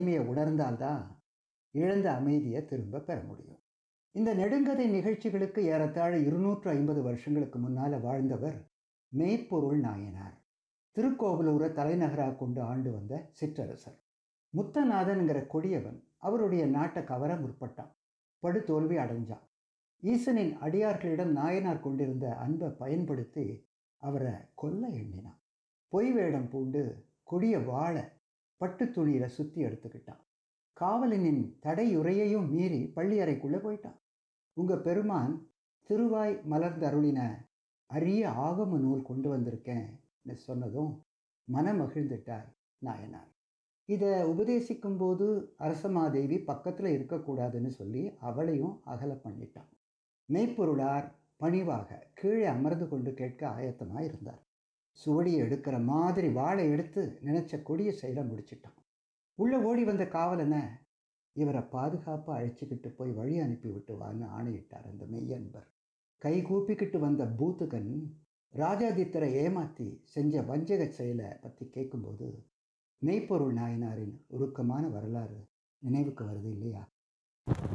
உண்மையை உணர்ந்தால்தான் இழந்த அமைதியை திரும்ப பெற முடியும் இந்த நெடுங்கதை நிகழ்ச்சிகளுக்கு ஏறத்தாழ இருநூற்று ஐம்பது வருஷங்களுக்கு முன்னால் வாழ்ந்தவர் மெய்ப்பொருள் நாயனார் திருக்கோவிலூரை தலைநகராக கொண்டு ஆண்டு வந்த சிற்றரசர் முத்தநாதன்கிற கொடியவன் அவருடைய நாட்டை கவர முற்பட்டான் படுதோல்வி அடைஞ்சான் ஈசனின் அடியார்களிடம் நாயனார் கொண்டிருந்த அன்பை பயன்படுத்தி அவரை கொல்ல எண்ணினான் பொய் வேடம் பூண்டு கொடிய வாழை பட்டு துணியில சுத்தி எடுத்துக்கிட்டான் காவலனின் தடையுறையையும் மீறி பள்ளியறைக்குள்ளே போயிட்டான் உங்க பெருமான் திருவாய் மலர்ந்தருளின அரிய ஆகம நூல் கொண்டு வந்திருக்கேன் சொன்னதும் மனமகிழ்ந்துட்டார் நாயனார் இதை உபதேசிக்கும் போது அரசமாதேவி பக்கத்தில் இருக்கக்கூடாதுன்னு சொல்லி அவளையும் அகல பண்ணிட்டான் மெய்ப்பொருளார் பணிவாக கீழே அமர்ந்து கொண்டு கேட்க ஆயத்தமாக இருந்தார் சுவடியை எடுக்கிற மாதிரி வாழை எடுத்து நினைச்ச கொடிய செயலை முடிச்சிட்டான் உள்ள ஓடி வந்த காவலனை இவரை பாதுகாப்பாக அழைச்சிக்கிட்டு போய் வழி அனுப்பி விட்டுவான்னு ஆணையிட்டார் அந்த மெய்யன்பர் கை கூப்பிக்கிட்டு வந்த பூத்துகன் ராஜாதித்தரை ஏமாத்தி செஞ்ச வஞ்சக செயலை பற்றி கேட்கும்போது மெய்ப்பொருள் நாயனாரின் உருக்கமான வரலாறு நினைவுக்கு வருது இல்லையா